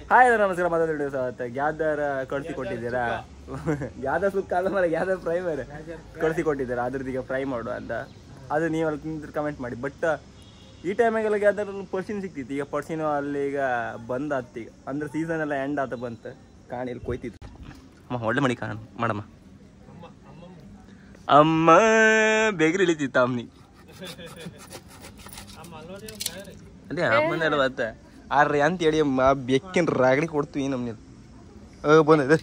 Hi ನಮಸ್ಕಾರ ಮಾತಾಡಿ sir gather ಕಳಿಸಿ ಕೊಟ್ಟಿದ್ದೀರಾ ಗ್ಯಾದರ್ ಸುಕ್ಕ ಅಲ್ಲ ಮರ ಗ್ಯಾದರ್ ಫ್ರೈ ಬೇರೆ ಕಳಿಸಿ ಕೊಟ್ಟಿದ್ದೀರಾ ಅದ್ರದ್ದು ಈಗ ಫ್ರೈ ಮಾಡು ಅಂತ ಅದು ನೀವೆಲ್ಲ ತಿಂದ್ರೆ ಕಮೆಂಟ್ ಮಾಡಿ ಬಟ್ ಈ ಟೈಮಾಗೆಲ್ಲ ಗ್ಯಾದರ್ ಪರ್ಸಿನ್ ಸಿಕ್ತಿತ್ತು ಈಗ ಪರ್ಸಿನು ಅಲ್ಲಿ ಈಗ ಬಂದ್ ಆತ್ ಈಗ ಅಂದ್ರೆ ಸೀಸನ್ ಎಲ್ಲ ಎಂಡ್ ಆತ ಬಂತು ಕಾಣಿ ಇಲ್ಲಿ ಕೊಯ್ತಿತ್ತು ಅಮ್ಮ ಒಳ್ಳೆ ಮಣಿ ಕಾಣ ಮಾಡಮ್ಮ ಅಮ್ಮ ಬೇಗ್ರಿ ಇಳಿತಿತ್ತ ಅಮ್ಮನಿ ಅದೇ ಅಮ್ಮನೆಲ್ಲ ಬತ್ತ ಆರ್ರಿ ಅಂತ ಹೇಳಿ ಆ ಬೆಕ್ಕಿನ ರಾಗಡಿ ಕೊಡ್ತೀವಿ ನಮ್ಗೆ ಬಂದ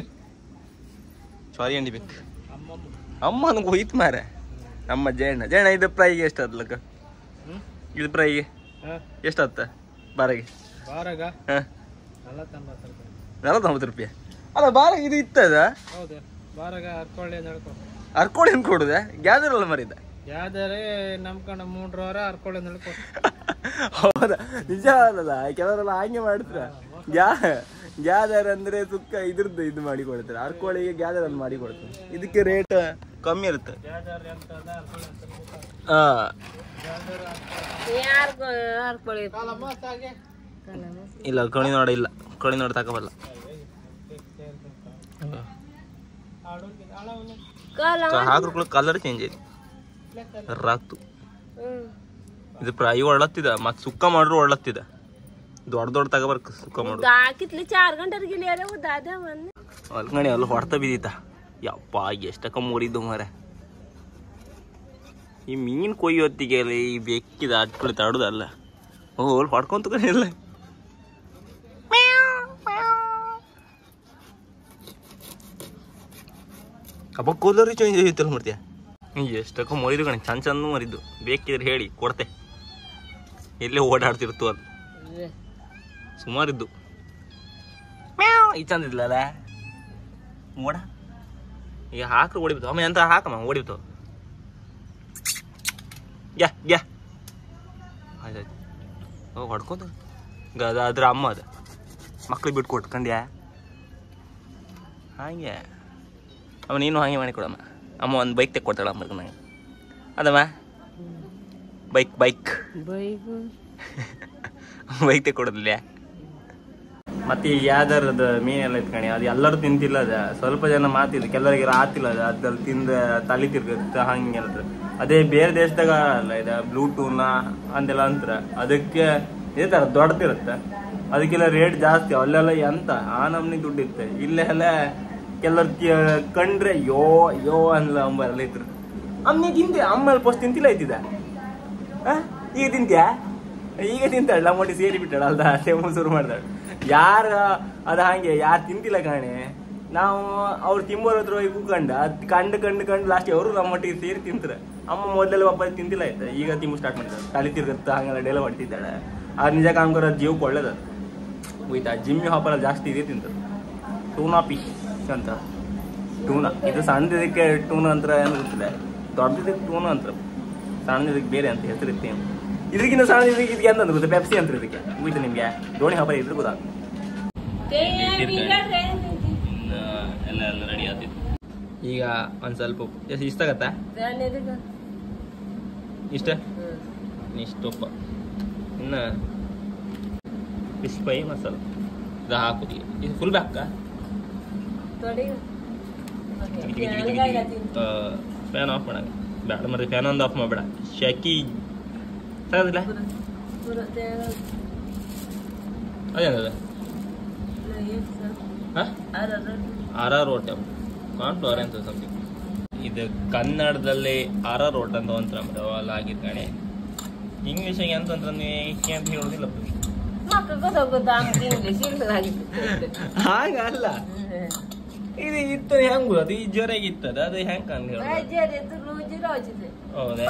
ಸಾರಿ ಅಂಡಿ ಬೇಕು ಅಮ್ಮ ನನಗೆ ಹೋಯ್ತು ಮಾರ ನಮ್ಮ ಜಯಣ್ಣ ಜಯಣ್ಣ ಇದು ಪ್ರೈಗೆ ಎಷ್ಟು ಅದ್ಲಕ್ಕ ಇದು ಪ್ರೈಗೆ ಎಷ್ಟಾತ್ತ ಬಾರಗೆ ಬಾರಾಗ ಹಾಂ ನಲವತ್ತೊಂಬತ್ತು ರೂಪಾಯಿ ನಲವತ್ತೊಂಬತ್ತು ರೂಪಾಯಿ ಅಲ್ಲ ಬಾರ ಇದು ಇತ್ತದ ಹೌದು ಬಾರಾಗ ಹರ್ಕೊಳ್ಳಿ ನಡ್ಕೊ ಅರ್ಕೋಳಿ ಅಂತ ಕೊಡುದ ಗ್ಯಾದರ್ ಅಲ್ಲ ಮರಿದ ಯಾವ್ದಾರೆ ನಮ್ಕಂಡ ಮೂರು ವಾರ ಹರ್ಕೊಳ್ಳಿ ನಡ್ಕೊ ಹೌದಾ ನಿಜ ಅಲ್ಲಲ್ಲ ಕೆಲವರೆಲ್ಲ ಹಂಗೆ ಮಾಡ್ತಾರ ಗ್ಯಾ ಗ್ಯಾದರ್ ಅಂದ್ರೆ ಸುಕ್ಕ ಇದ್ರದ್ದು ಇದು ಮಾಡಿ ಕೊಡ್ತಾರೆ ಅರ್ಕೋಳಿಗೆ ಗ್ಯಾದರ್ ಅಂತ ಮಾಡಿ ಕೊಡ್ತಾರೆ ಇದಕ್ಕೆ ರೇಟ್ ಕಮ್ಮಿ ಇರುತ್ತೆ ಯಾವ್ದಾರೆ ಅಂತ ಹರ್ಕೊಳ್ಳಿ ಅಂತ ಹಾ ಕಾಲಮ್ಮ ಸಾಗೆ ಇಲ್ಲ ಕಣಿ ನೋಡ ಇಲ್ಲ ಕಣಿ ನೋಡ ತಗೋಬಲ್ಲ ಹಾಕ್ರು ಕಲರ್ ಚೇಂಜ್ ಐತಿ ರಾಕ್ತು ಇದು ಫ್ರೈ ಒಳ್ಳತ್ತಿದ ಮತ್ ಸುಕ್ಕ ಮಾಡ್ರು ಒಳ್ಳತ್ತಿದ ದೊಡ್ಡ ದೊಡ್ಡ ತಗೋಬರ್ಕ ಸುಕ್ಕ ಮಾಡು कितले चार घंटे गेले अरे वो दादा मन ಅಲ್ಕಣಿ ಅಲ್ಲಿ ಹೊಡ್ತ ಬಿದ್ದಿತ್ತ ಯಪ್ಪ ಎಷ್ಟಕ್ಕ ಮುರಿದ್ದು ಮರ ಈ ಮೀನ್ ಕೊಯ್ಯೊತ್ತಿಗೆ ಅಲ್ಲಿ ಈ ಬೆಕ್ಕಿದ ಅಟ್ಕೊಳ್ಳಿ ತಡುದಲ್ಲ ಓ ಅಲ್ಲಿ ಹೊಡ್ಕೊಂತ ಇಲ್ಲ ಅಪ್ಪ ಕೂಲರಿ ಚೇಂಜ್ ಐತಲ್ಲ ಮಾಡ್ತೀಯ ಎಷ್ಟಕ್ಕ ಮರಿದು ಕಣೆ ಚಂದ ಚಂದ ಮರಿದ್ದು ಬೇಕಿದ್ರೆ ಹೇಳಿ ಕೊಡ್ತೆ ಇಲ್ಲೇ ಓಡಾಡ್ತಿರ್ತು ಅದು ಸುಮಾರಿದ್ದು ಈ ಚಂದ ಇದ್ಲಲ್ಲ ಮೋಡ ಈಗ ಹಾಕ್ರು ಓಡಿಬಿತ್ತು ಅಮ್ಮ ಎಂತ ಹಾಕಮ್ಮ ಓಡಿಬಿತ್ತು ಯಾ ಯಾ ಆಯ್ತಾಯ್ತು ಹೋಗಿ ಹೊಡ್ಕೋದು ಅದ ಅದ್ರ ಅಮ್ಮ ಅದ ಮಕ್ಳಿಗೆ ಬಿಟ್ಟು ಕೊಟ್ಕೊಂಡ್ಯಾ ಹಾಗೆ ಅಮ್ಮ ನೀನು ಹಾಗೆ ಮಾಡಿ ಕೊಡಮ್ಮ ಅಮ್ಮ ಒಂದು ಬೈಕ್ ತೆಕ್ಕೊಡ್ತಾಳ ಅಮ್ಮ ನಂಗೆ ಅದಮ್ಮ ಬೈಕ್ ಬೈಕ್ ಬೈಗು ಬೈಕ್ ತೆಕ್ಕೊಡೋದಿಲ್ಲ ಮತ್ತೆ ಈ ಯಾವ್ದಾರದ ಮೀನೆಲ್ಲ ಇಟ್ಕಣಿ ಅದು ಎಲ್ಲರೂ ತಿಂತಿಲ್ಲ ಅದ ಸ್ವಲ್ಪ ಜನ ಮಾತಿಲ್ಲ ಕೆಲವರಿಗೆ ಆತಿಲ್ಲ ಅದ ಅದ್ರಲ್ಲಿ ತಿಂದ ತಲೆ ತಿರ್ಗತ್ತ ಹಂಗೆಲ್ಲ ಅದೇ ಬೇರೆ ದೇಶದಾಗ ಅಲ್ಲ ಇದ ಬ್ಲೂ ಟೂನ ಅಂತೆಲ್ಲ ಅಂತಾರ ಅದಕ್ಕೆ ಇದೇ ತರ ದೊಡ್ಡದಿರುತ್ತೆ ಅದಕ್ಕೆಲ್ಲ ರೇಟ್ ಜಾಸ್ತಿ ಅಲ್ಲೆಲ್ಲ ಎಂತ ಆ ನಮ್ನಿ ದುಡ್ಡು ಇರುತ್ತೆ ಇಲ್ಲೆಲ್ಲ ಕೆಲವ್ರು ತಿ- ಕಂಡ್ರೆ ಯೋ ಯೋ ಅನ್ಲ ಅಂಬಲ್ಲ ಇದ್ರು ಅಮ್ಮ ತಿಂತೆ ಅಮ್ಮ ಫಸ್ಟ್ ತಿಂತಿಲ್ಲ ಐತಿದ ಆ? ಈಗ ತಿಂತ್ಯಾ ಈಗ ತಿಂತಾಳ ನಮ್ಮೊಟ್ಟಿ ಸೇರಿ ಬಿಟ್ಟಾಳ ಅಲ್ದ ಸೇವು ಶುರು ಮಾಡ್ತಾಳೆ ಯಾರ ಅದ ಹಂಗೆ ಯಾರು ತಿಂತಿಲ್ಲ ಕಾಣೆ ನಾವು ಅವ್ರು ತಿಂಬೋರ್ ಹತ್ರ ಹೋಗಿ ಕೂಕಂಡ ಅದ್ ಕಂಡು ಕಂಡು ಕಂಡು ಲಾಸ್ಟ್ ಅವರು ನಮ್ಮೊಟ್ಟಿಗೆ ಸೇರಿ ತಿಂತಾರೆ ಅಮ್ಮ ಮೊದಲೆಲ್ಲ ಒಬ್ಬ ತಿಂತಿಲ್ಲ ಆಯ್ತು ಈಗ ತಿಂಬು ಸ್ಟಾರ್ಟ್ ಮಾಡಿದ್ದಾರೆ ತಲೆ ತಿರ್ಗತ್ತ ಹಂಗೆಲ್ಲ ಡೇಲ ಹೊಡ್ತಿದ್ದಾಳೆ ಅದು ನಿಜ ಕಾಮ್ಕರ ಜೀವಕ್ಕೆ ಒಳ್ಳೇದು ಹೋಯ್ತಾ ಜಿಮ್ಮಿ ಹಾಪಲ್ಲ ಜಾಸ್ತಿ ಇದೇ ತಿಂತಾರೆ ಟೂನಾ ಫಿಶ್ ಅಂತ ಟೂನಾ ಇದು ಸಣ್ಣದಕ್ಕೆ ಟೂನ ಅಂತ ಏನು ಗೊತ್ತಿಲ್ಲ ದೊಡ್ಡದಕ್ಕೆ ಟೂನ ಅಂತ ಸಣ್ಣದಕ್ಕೆ ಬೇರೆ ಅಂತ ಹೆಸರಿತ್ತೆ ಇದಕ್ಕಿಂತ ಸಣ್ಣದಕ್ಕೆ ಇದಕ್ಕೆ ಅಂತ ಗೊತ್ತಾ ಪೆಪ್ಸಿ ಅಂತ ಇದಕ್ಕೆ ಹೋಯ್ತು ನಿಮಗೆ ದೋಣಿ ಹಬ್ಬ ಇದ್ರೆ ಗೊತ್ತಾ ಎಲ್ಲ ಎಲ್ಲ ರೆಡಿ ಆಗ್ತಿತ್ತು ಈಗ ಒಂದು ಸ್ವಲ್ಪ ಎಷ್ಟು ಇಷ್ಟ ಆಗತ್ತಾ ಇಷ್ಟ ಇಷ್ಟಪ್ಪ ಇನ್ನು ಫಿಶ್ ಫ್ರೈ ಮಸಾಲ ಇದು ಹಾಕುದು ಈಗ. ಇದು ಫುಲ್ ಬ್ಯಾಕ ಫ್ಯಾನ್ ಆಫ್ ಮಾಡಂಗ ಬೇಡ ಮತ್ತೆ ಫ್ಯಾನ್ ಒಂದು ಆಫ್ ಮಾಡಬೇಡ ಶಾಕಿ ಸಾಗದಿಲ್ಲ ಅದೇನದ ಹಾಂ ಆರ್ ಆರ್ ರೋಟ್ ಕಾನ್ಫ್ಲವರ್ ಅಂತ ಸಮಥಿಂಗ್ ಇದು ಕನ್ನಡದಲ್ಲಿ ಆರ್ ಆರ್ ರೋಟ್ ಅಂತ ಒಂಥರ ಅಲ್ಲ ಆಗಿದ್ ಕಣೆ ಇಂಗ್ಲೀಷಿಗೆ ಅಂತಂದ್ರೆ ನೀವು ಅಂತ ಹೇಳೋದಿಲ್ಲ ಹಾಗಲ್ಲ ಇದು ಇತ್ತು ಹೆಂಗ್ ಅದು ಈ ಜ್ವರಾಗಿ ಇತ್ತದ ಅದು ಹೆಂಗ್ ಹಂಗ ಹೇಳೋದು ಹೌದಾ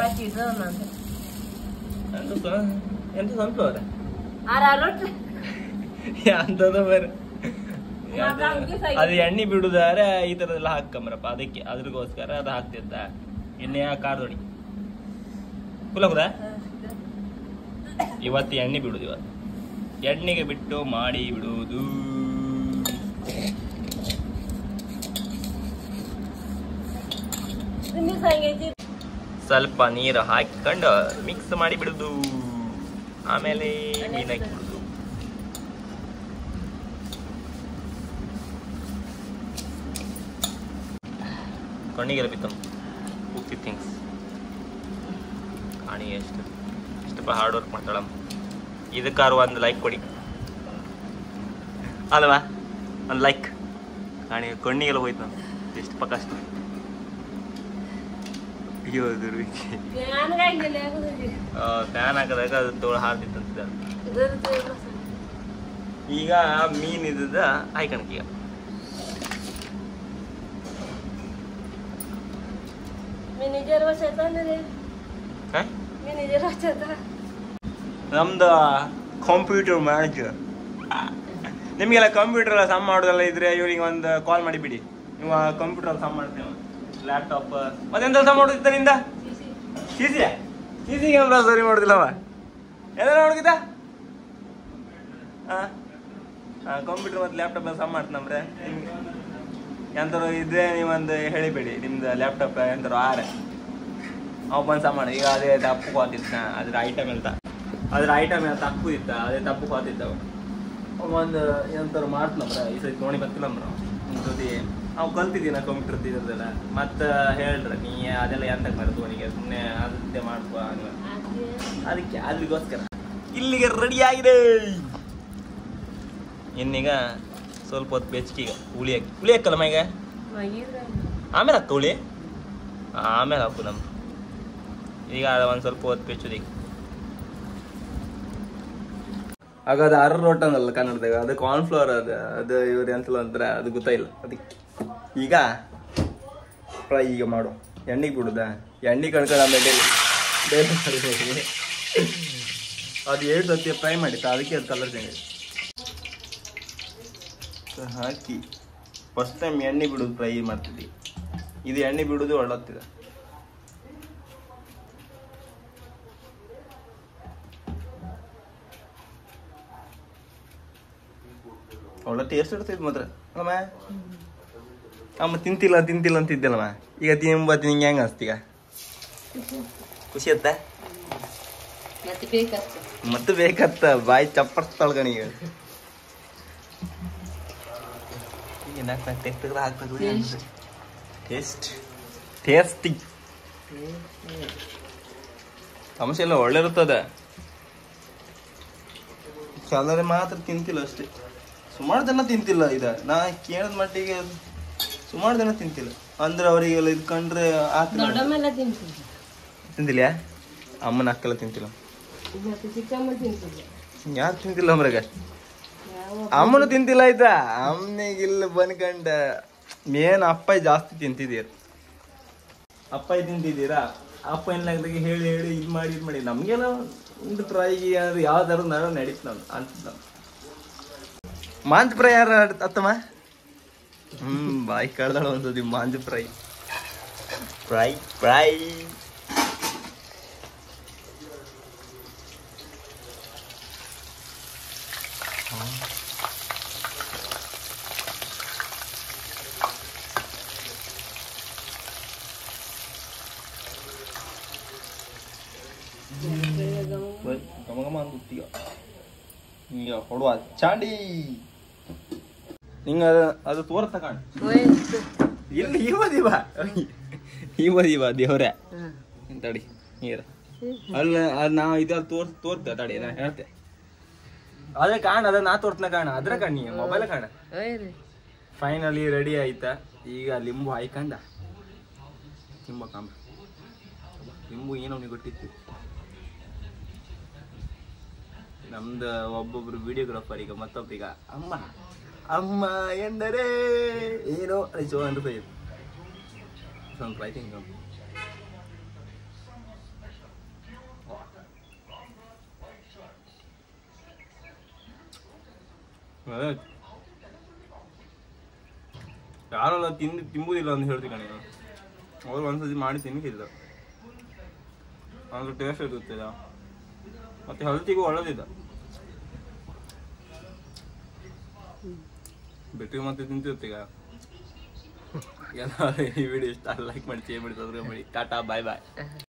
ಎಂತ ಸ- ಎಂತ ಸನ್ಫ್ಲವರ್ ಅಂತದ ಬೇರೆ ಅದು- ಅದು ಎಣ್ಣೆ ಬಿಡುದಾರೆ ಈ ತರದೆಲ್ಲ ಹಾಕಂಬ್ರಪ್ಪ ಅದಕ್ಕೆ ಅದ್ರಗೋಸ್ಕರ ಅದು ಹಾಕ್ತಿದ್ದ ಎಣ್ಣೆ ಕಾರ್ದೊಡಿ ಫುಲ್ ಹಾಕುದಾ ಇವತ್ತು ಎಣ್ಣೆ ಬಿಡುದು ಇವತ್ತು ಎಣ್ಣೆಗೆ ಬಿಟ್ಟು ಮಾಡಿ ಬಿಡುವುದು ಸ್ವಲ್ಪ ನೀರು ಹಾಕಿಕೊಂಡು ಮಿಕ್ಸ್ ಮಾಡಿ ಬಿಡುದು ಆಮೇಲೆ ಮೀನು ಹಾಕಿ ಬಿಡುದು ಕಣ್ಣಿಗೆಲ್ಲ ಬಿತ್ತು ಫಿಫ್ಟಿ ಥಿಂಗ್ಸ್ ಕಾಣಿ ಎಷ್ಟು ಎಷ್ಟಪ್ಪ ಹಾರ್ಡ್ ವರ್ಕ್ ಮಾಡ್ತಾಳಮ್ಮ ಇದಕ್ಕಾರು ಒಂದು ಲೈಕ್ ಕೊಡಿ ಅಲ್ವಾ ಒಂದು ಲೈಕ್ ಕಾಣಿ ಕಣ್ಣಿಗೆಲ್ಲ ಹೋಯ್ತು ನಾನು ಎಷ್ಟಪ್ಪ ಕಷ್ಟ ಅಯ್ಯೋ ದುರ್ವಿಕೆ ನನಗಾಗಿಲ್ಲ ಆಗುದಿಲ್ಲ ಫ್ಯಾನ್ ಹಾಕಿದಾಗ ಅದು ತೋಳು ಹಾರ್ತಿತ್ತಂತಿದ್ದ ಇದ್ರದ್ದು ಈಗ ಮೀನ್ ಇದ್ದದ ಆಯ್ಕಣಕೀಗ मी निजर बसायचा ना रे ಹಾಂ मी निजर बसायचा ನಮ್ದು ಕಂಪ್ಯೂಟರ್ ಮ್ಯಾನೇಜರ್ ನಿಮಗೆಲ್ಲ ಕಂಪ್ಯೂಟರ್ ಎಲ್ಲ ಸಮ್ ಮಾಡೋದೆಲ್ಲ ಇದ್ರೆ ಇವ್ರಿಗೆ ಒಂದು ಕಾಲ್ ಮಾಡಿಬಿಡಿ ನೀವು ಕಂಪ್ಯೂಟರ್ ಸಮ್ ಮಾಡ್ತೇವೆ ಲ್ಯಾಪ್ಟಾಪ್ ಮತ್ತೆಂತ ಸಮ್ ಮಾಡೋದಿತ್ತ ನಿಂದ C C C C camera ಸರಿ ಮಾಡೋದಿಲ್ಲವ ಎಲ್ಲ ನೋಡಿದ ಹಾಂ ಹಾಂ ಕಂಪ್ಯೂಟರ್ ಮತ್ತು ಲ್ಯಾಪ್ಟಾಪ್ ಎಲ್ಲ ಸಮ್ ಮಾಡ್ತಾನಂದ್ರೆ ನಿಮ್ಗೆ ಎಂತಾರು ಇದ್ರೆ ನೀವೊಂದು ಹೇಳಿಬೇಡಿ ನಿಮ್ದು ಲ್ಯಾಪ್ಟಾಪ್ ಎಂತಾರು ಆರೆ ಅವ ಬಂದು ಸಮ ಈಗ ಅದೇ ತಪ್ಪು ಹೋತಿದ್ದ ಅದ್ರ ಐಟಮ್ ಅಂತ ಅದ್ರ ಐಟಮ್ ಎಲ್ಲ ತಪ್ಪು ಇತ್ತ ಅದೇ ತಪ್ಪು ಹೋತಿದ್ದವ ಒಂದು ಎಂತಾರು ಮಾಡ್ತಾನಂದ್ರ ಈ ಸರಿ ನೋಡಿ ಬರ್ತಿಲ್ಲ ಅಂದ್ರ ಜೊತೆ ಅವ್ ಕಲ್ತಿದ್ದೀನ ಕಂಪ್ಯೂಟರ್ ಇದ್ರದೆಲ್ಲ ಮತ್ತೆ ಹೇಳ್ರ ನೀ ಅದೆಲ್ಲ ಎಂತಕ್ಕೆ ಬರೋದು ಅವನಿಗೆ ಸುಮ್ಮನೆ ಅದೇ ಮಾಡ್ಕೋ ಅನ್ನುವ. ಅದಕ್ಕೆ ಅದ್ರಿಗೋಸ್ಕರ ಇಲ್ಲಿಗೆ ರೆಡಿ ಆಗಿದೆ ಇನ್ನೀಗ ಸ್ವಲ್ಪ ಹೊತ್ತು ಬೆಚ್ಚಕೀಗ ಹುಳಿ ಹಾಕಿ ಹುಳಿ ಹಾಕಲ್ಲ ಮೈಗ मागीर काय ಆಮೇಲೆ ಹಾಕ ಹುಳಿ ಆಮೇಲೆ ಹಾಕು ನಮ್ಮ ಈಗ ಒಂದು ಸ್ವಲ್ಪ ಹೊತ್ತು ಬೆಚ್ಚುದೀಗ ಆಗ ಅದು ಅರ ರೊಟ್ಟ ಅನ್ನಲ್ಲ ಕನ್ನಡದಾಗ ಅದು ಕಾರ್ನ್ಫ್ಲವರ್ ಅದು ಅದು ಇವ್ರು ಎಂತಲ್ಲ ಅಂದ್ರೆ ಅದು ಗೊತ್ತಾಯಿಲ್ಲ ಅದಕ್ಕೆ ಈಗ ಫ್ರೈ ಈಗ ಮಾಡು ಎಣ್ಣೆಗೆ ಬಿಡುದಾ ಎಣ್ಣೆ ಕಣ್ಕೊಂಡು ಆಮೇಲೆ ಬೇರೆ ಮಾಡ್ಬೇಕು. ಅದು ಎರಡು ಸತಿ ಫ್ರೈ ಮಾಡಿತ್ತು ಅದಕ್ಕೆ ಅದು ಕಲರ್ ಚೇಂಜ್ ಹಾಕಿ ಫಸ್ಟ್ ಟೈಮ್ ಎಣ್ಣೆ ಬಿಡೋದು ಫ್ರೈ ಮಾಡ್ತಿದ್ವಿ ಇದು ಎಣ್ಣೆ ಬಿಡೋದು ಒಳ್ಳತ್ತಿದ ಒಳ್ಳೆ ಟೇಸ್ಟ್ ಇರ್ತೈತಿ ಮಾತ್ರ ಅಮ್ಮ ಅಮ್ಮ ತಿಂತಿಲ್ಲ ತಿಂತಿಲ್ಲ ಅಂತಿದ್ದಲ್ಲಮ್ಮ ಈಗ ತಿಂಬತ್ತಿ ನಿಂಗೆ ಹೆಂಗ ಅನ್ಸ್ತೀಗ ಖುಷಿ ಆಯ್ತಾ ಮತ್ತೆ ಬೇಕಷ್ಟು ಮತ್ತೆ ಬೇಕತ್ತ ಬಾಯಿ ಚಪ್ಪರ್ಸ್ತಾಳ್ಗಣೀಗ ಟೇಸ್ಟ್ ಟೇಸ್ಟಿ ಸಮಸ್ಯೆ ಇಲ್ಲ ಒಳ್ಳೆ ಇರ್ತದೆ ಕಲರ್ ಮಾತ್ರ ತಿಂತಿಲ್ಲ ಅಷ್ಟೇ ಸುಮಾರು ಜನ ತಿಂತಿಲ್ಲ ಇದ ನಾ ಕೇಳಿದ ಮಟ್ಟಿಗೆ ಸುಮಾರು ಜನ ತಿಂತಿಲ್ಲ ಅಂದ್ರೆ ಅವರಿಗೆಲ್ಲ ಇದು ಕಂಡ್ರೆ ಆತ ದೊಡ್ಡಮ್ಮೆಲ್ಲ ತಿಂತಿದ್ದೆ ತಿಂತಿಲ್ಲ ಅಮ್ಮನ ಅಕ್ಕೆಲ್ಲ ತಿಂತಿಲ್ಲ ಮತ್ತೆ ಚಿಕ್ಕಮ್ಮ ತಿಂತಿದ್ದೆ ಯಾರು ತಿಂತಿಲ್ಲ ಅಮ್ರಾಗ ಯಾವ ಅಮ್ಮನು ತಿಂತಿಲ್ಲ ಆಯ್ತಾ ಅಮ್ಮನಿಗೆ ಇಲ್ಲಿ ಬಂದ್ಕಂಡ ಮೇನ್ ಅಪ್ಪಾಯಿ ಜಾಸ್ತಿ ತಿಂತಿದ್ದೀರ ಅಪ್ಪಾಯಿ ತಿಂತಿದ್ದೀರಾ ಅಪ್ಪ ಏನಾಗ್ದಾಗ ಹೇಳಿ ಹೇಳಿ ಇದು ಮಾಡಿ ಇದು ಮಾಡಿ ನಮಗೆಲ್ಲ ಒಂದು ಫ್ರೈಗೆ ಅದು ಯಾವ ಥರ ನಡ ನಡೀತು ನಾವು ಅಂತ ನಾವು ಮಾಂಜ್ ಫ್ರೈ ಯಾರು ಅತ್ತಮ್ಮ ಹ್ಮ್ ಬಾಯಿ ಕಳ್ದಾಳ ಒಂದ್ಸತಿ ಮಾಂಜ್ ಫ್ರೈ ಫ್ರೈ ಫ್ರೈ ಗಮ ಗಮ ಅಂತೀಗ ಈಗ ಹೊಡುವ ಚಾಂಡಿ ನಿಂಗ ಅದು ಅದು ತೋರ್ತ ಕಾಣ ವಯಸ್ಸು ಇಲ್ಲಿ ಈ ಬದಿ ಬಾ ಈ ಬದಿ ಬಾ ದೇವ್ರೆ ತಡಿ ನೀರ ಅಲ್ಲ ಅದು ನಾವು ಇದು ತೋರ್ ತೋರ್ತ ತಡಿ ನಾ ಹೇಳ್ತೆ ಅದೇ ಕಾಣ ಅದ ನಾ ತೋರ್ತನ ಕಾಣ ಅದ್ರ ಕಾಣ ನೀ ಮೊಬೈಲ್ ಕಾಣ ಹೋಯ್ ರೀ ಫೈನಲಿ ರೆಡಿ ಆಯ್ತಾ ಈಗ ಲಿಂಬು ಹಾಯ್ಕಂಡ ಲಿಂಬು ಕಾಂಬ ಲಿಂಬು ಏನೋ ಅವನಿಗೆ ಗೊತ್ತಿತ್ತು ನಮ್ದು ಒಬ್ಬೊಬ್ರು ವಿಡಿಯೋಗ್ರಾಫರ್ ಈಗ ಮತ್ತೊಬ್ಬೀಗ ಅಮ್ಮ ಅಮ್ಮ ಎಂದರೆ ಏನೋ ಅಯ್ಯೋ ಅಂತ ಸ್ವಲ್ಪ ಐ ಥಿಂಕ್ ಯಾರೆಲ್ಲ ತಿಂದು ತಿಂಬುದಿಲ್ಲ ಅಂತ ಹೇಳ್ತೀವಿ ಕಣೆ ಅವ್ರು ಒಂದ್ಸತಿ ಮಾಡಿ ತಿನ್ನಿಸಿಲ್ಲ ಅಂದ್ರೆ ಟೇಸ್ಟ್ ಇರುತ್ತಿಲ್ಲ ಮತ್ತೆ ಹೆಲ್ತಿಗೂ ಒಳ್ಳೇದಿಲ್ಲ ಬಿಟ್ಟು ಮತ್ತೆ ತಿಂತಿರ್ತೀಗ ಎಲ್ಲ ಈ ವಿಡಿಯೋ ಇಷ್ಟ ಲೈಕ್ ಮಾಡಿ ಶೇರ್ ಮಾಡಿ ಸಬ್ಸ್ಕ್ರೈಬ್ ಮಾಡಿ ಟಾಟಾ ಬಾಯ್ ಬಾಯ್